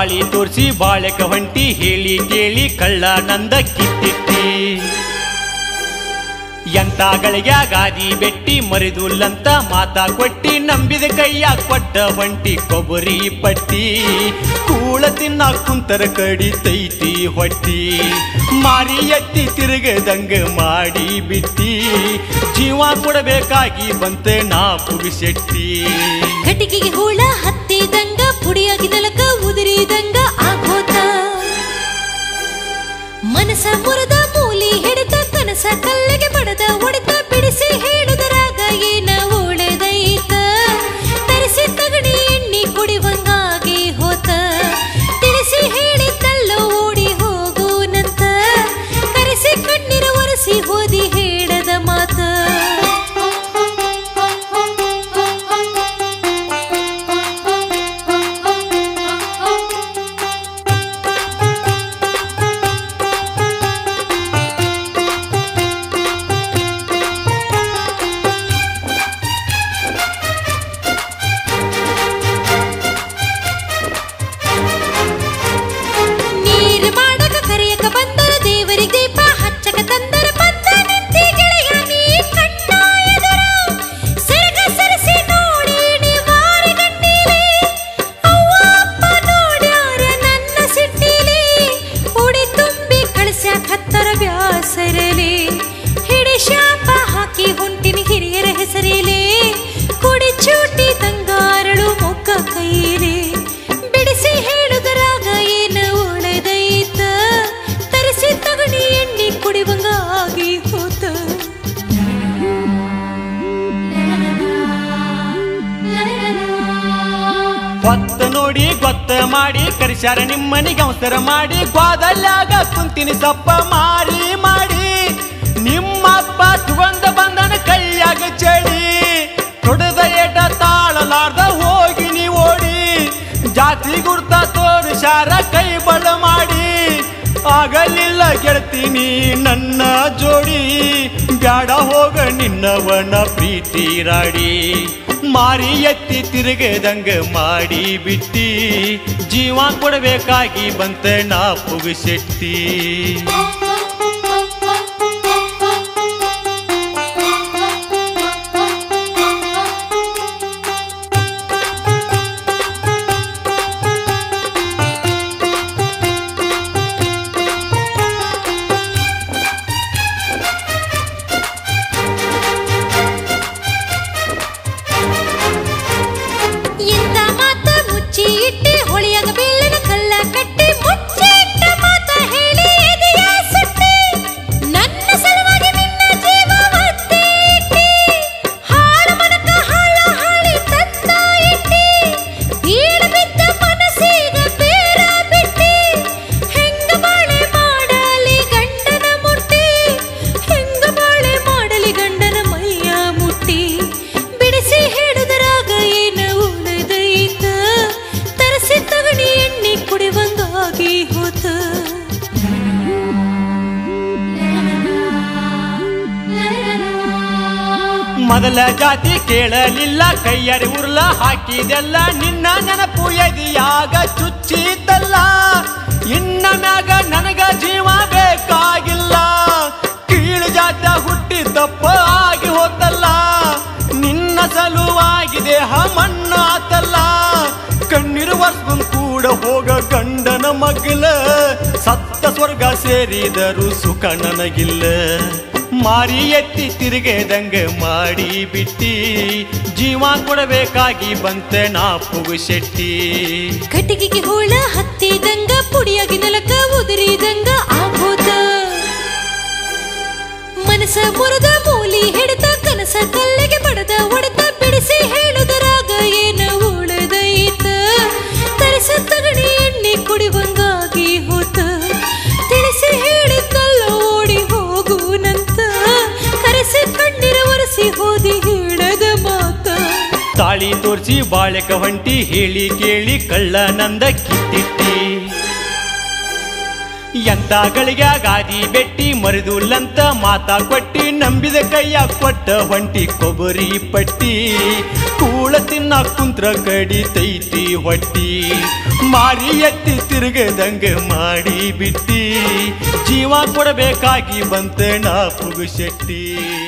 ತಾಳಿ ತೋರಿಸಿ ಬಾಳೆಕ ಹೊಂಟಿ ಹೇಳಿ ಕೇಳಿ ಕಳ್ಳ ನಂದ ಕಿತ್ತಿಟ್ಟಿ ಎಂತ ಗಳಿಗೆ ಗಾದಿ ಬೆಟ್ಟಿ ಮರಿದುಲ್ಲಂತ ಮಾತಾ ಕೊಟ್ಟಿ ನಂಬಿದ ಕೈಯ ಕೊಟ್ಟ ಬಂಟಿ ಕೊಬ್ಬರಿ ಪಟ್ಟಿ ಕೂಳ ತಿನ್ನ ಕುಂತರ ಕಡಿತೈತಿ ಹೊಟ್ಟಿ ಮಾರಿ ಎತ್ತಿ ತಿರುಗದಂಗ ಮಾಡಿ ಬಿಟ್ಟಿ ಜೀವ ಕೊಡಬೇಕಾಗಿ ಬಂತೆ ನಾ ಪುಗಿಸೆಟ್ಟಿ ಕಟಿಗೆಗೆ ಹೂಳ ಹತ್ತಿದಂಗ ಪುಡಿಯಾಗಿ ನಲಕ ಉದುರಿದಂಗ ಆಗೋತ ಮನಸ ಮುರದ ಮೂಲಿ ಹಿಡಿತ ಕನಸ ಕಲ್ಲಿಗೆ ಬಡದ ಹೊಡೆತ ಬಿಡಿಸಿ ಹೇಳುದರಾಗ ಏನ ಉಳದೈತ ತರಿಸಿ ತಗಡಿ ಎಣ್ಣಿ ಕುಡಿವಂಗಾಗಿ ಹೋತ ತಿಳಿಸಿ ಹೇಳಿದ್ದಲ್ಲ ಓಡಿ ಹೋಗೋನಂತ ಕರೆಸಿ ಕಣ್ಣೀರ ಒರೆಸಿ ಹೋದಿ ಹೇಳದ ಮಾತ ನೀರ್ ಮಾಡಕ ಕರೆಯಕ ಬಂದರ ದೇವರಿಗೆ ದೀಪ ಹಚ್ಚಕ ತಂದರ ಬಂದ ನಿಂತಿ ಗೆಳೆಯ ನೀ ಕಣ್ಣ ಎದುರು ಸೆರಗ ಸರಿಸಿ ನೋಡಿ ನೀ ವಾರಗಣ್ಣಿಲಿ ಅವ್ವ ಅಪ್ಪ ನೋಡ್ಯಾರ ನನ್ನ ಸಿಟ್ಟಿಲಿ ಉಡಿ ತುಂಬಿ ಕಳಿಸ್ಯಾಕ ಹತ್ತರ ಬ್ಯಾಸರಲಿ ಹಿಡಿ ಶಾಪ ಹಾಕಿ ಹೊಂಟಿನಿ ಹಿರಿಯರ ಹೆಸರಿಲಿ ಕುಡಿ ಚೂಟಿ ತಂಗಾರಳು ಮೊಗ್ಗ ಕೈಲಿ ಬಿಡಿಸಿ ಹೇಳುದರಾಗ ಏನು ಉಳದೈತ ತರಿಸಿ ತಗಡಿ ಎಣ್ಣಿ ಕುಡಿವಂಗ ಆಗಿ ಹೋತ ಹೊತ್ತ ನೋಡಿ ಗೊತ್ತ ಮಾಡಿ ಕರಿಸ್ಯಾರ ನಿಮ್ಮನಿಗೆ ಅವಸರ ಮಾಡಿ ಗ್ವಾದಲ್ಲಾಗ ಕುಂತಿನಿ ಸಪ್ಪ ಮಾರಿ ಮಾಡಿ ನಿಮ್ಮಪ್ಪ ತಗೊಂಡ ಬಂದನ ಕೈಯಾಗ ಚಳಿ ತೊಡದ ಏಟ ತಾಳಲಾರ್ದ ಹೋಗಿ ನೀ ಓಡಿ ಜಾತಿ ಗುರ್ತ ತೋರಿಸ್ಯಾರ ಕೈ ಬಳ ಮಾಡಿ ಆಗಲಿಲ್ಲ ಗೆಳತೀನಿ ನನ್ನ ಜೋಡಿ ಬ್ಯಾಡ ಹೋಗ ನಿನ್ನವನ ಪ್ರೀತಿ ರಾಡಿ ಮಾರಿ ಎತ್ತಿ ತಿರುಗದಂಗ ಮಾಡಿ ಬಿಟ್ಟಿ ಜೀವ ಕೊಡಬೇಕಾಗಿ ಬಂತ ನಾ ಪುಗುಸೆಟ್ಟಿ ಎಂತ ಮಾತ ಮುಚ್ಚಿ ಇಟ್ಟಿ ಹೊಳಿಯಾಗ ಬೀಳನ ಕಲ್ಲ ಕಟ್ಟಿ ಮುಚ್ಚಿ ಇಟ್ಟ ಮಾತ ಹೇಳಿ ಎದೆಯ ಸುಟ್ಟಿ ನನ್ನ ಸಲುವಾಗಿ ನಿನ್ನ ಜೀವ ಒತ್ತೆ ಇಟ್ಟಿ ಹಾಳು ಮನಕ ಹಾಳ ಹಾಳಿ ತಂದ ಇಟ್ಟಿ ಬೀಳ ಬಿದ್ದ ಮನಸ್ಸೀಗ ಬೇರ ಬಿಟ್ಟಿ ಹೆಂಗ ಬಾಳೆ ಮಾಡಲಿ ಗಂಡನ ಮುಟ್ಟಿ ಹೆಂಗ ಬಾಳೆ ಮಾಡಲಿ ಗಂಡನ ಮೈಯ ಮುಟ್ಟಿ ಬಿಡಿಸಿ ಹೇಳುದರಾಗ ಏನು ಉಳಿದೈತ ತರಸಿ ತಗಡಿ ಎಣ್ಣೆ ಕುಡಿವಂಗಾಗಿ ಹೋತ ಮೊದಲ ಜಾತಿ ಕೇಳಲಿಲ್ಲ ಕೈಯರಿ ಉರ್ಲ ಹಾಕಿದೆಲ್ಲ ನಿನ್ನ ನೆನಪು ಎದಿಯಾಗ ಚುಚ್ಚಿತಲ್ಲ ಇನ್ನ ಮ್ಯಾಗ ನನಗ ಜೀವ ಬೇಕಾಗಿಲ್ಲ ಕೀಳು ಜಾತ ಹುಟ್ಟಿ ತಪ್ಪ ಆಗಿ ಹೋತಲ್ಲ ನಿನ್ನ ಸಲುವಾಗಿ ದೇಹ ಮಣ್ಣಾತಲ್ಲ ಕಣ್ಣೀರು ವರ್ಷ ಕೂಡ ಹೋಗ ಗಂಡನ ಮಗ್ಲ ಸತ್ತ ಸ್ವರ್ಗ ಸೇರಿದರು ಸುಖ ನನಗಿಲ್ಲ ಮಾರಿ ಎತ್ತಿ ತಿರುಗದಂಗ ಮಾಡಿ ಬಿಟ್ಟಿ ಜೀವ ಕೊಡಬೇಕಾಗಿ ಬಂತೆ ನಾ ಪುಗುಶೆಟ್ಟಿ ಕಟ್ಟಿಗೆಗೆ ಹೋಳ ಹತ್ತಿದಂಗ ಪುಡಿಯಾಗಿ ನಲಕ ಉದುರಿದಂಗ ಆಗೋದ ಮನಸ ಮುರದ ಮೂಲಿ ಹಿಡಿತ ಕನಸ ಕಲ್ಲಿಗೆ ಬಡದ ಹೊಡೆತ ಬಿಡಿಸಿ ಹೇಳುದರಾಗ ಏನು ಉಳದೈತ ತರಿಸ ತಗಡಿ ಎಣ್ಣೆ ಕುಡಿವಂಗಾಗಿ ಹೋತ ತಿಳಿಸಿ ಹೇಳಿದ್ದಲ್ಲ ಓಡಿ ಹೋಗುನಂತ ಕರೆಸಿ ಕಣ್ಣೀರ ಒರೆಸಿ ಹೋದಿ ಹೇಳದ ಮಾತ ತಾಳಿ ತೋರಿಸಿ ಬಾಳೆಕ ಹೊಂಟಿ ಹೇಳಿ ಕೇಳಿ ಕಳ್ಳ ನಂದ ಕಿತ್ತಿಟ್ಟಿ ಎಂತಗಳಿಗೆ ಗಾದಿ ಬೆಟ್ಟಿ ಮರಿದುಲ್ಲಂತ ಮಾತಾ ಕೊಟ್ಟಿ ನಂಬಿದ ಕೈಯ ಕೊಟ್ಟ ಹೊಂಟಿ ಕೊಬ್ಬರಿ ಪಟ್ಟಿ ಕೂಳ ತಿನ್ನ ಕುಂತ್ರ ಕಡಿತೈತಿ ಹೊಟ್ಟಿ ಮಾರಿ ಎತ್ತಿ ತಿರುಗದಂಗ ಮಾಡಿ ಬಿಟ್ಟಿ ಜೀವ ಕೊಡಬೇಕಾಗಿ ಬಂತ ನಾ ಪುಗುಶೆಟ್ಟಿ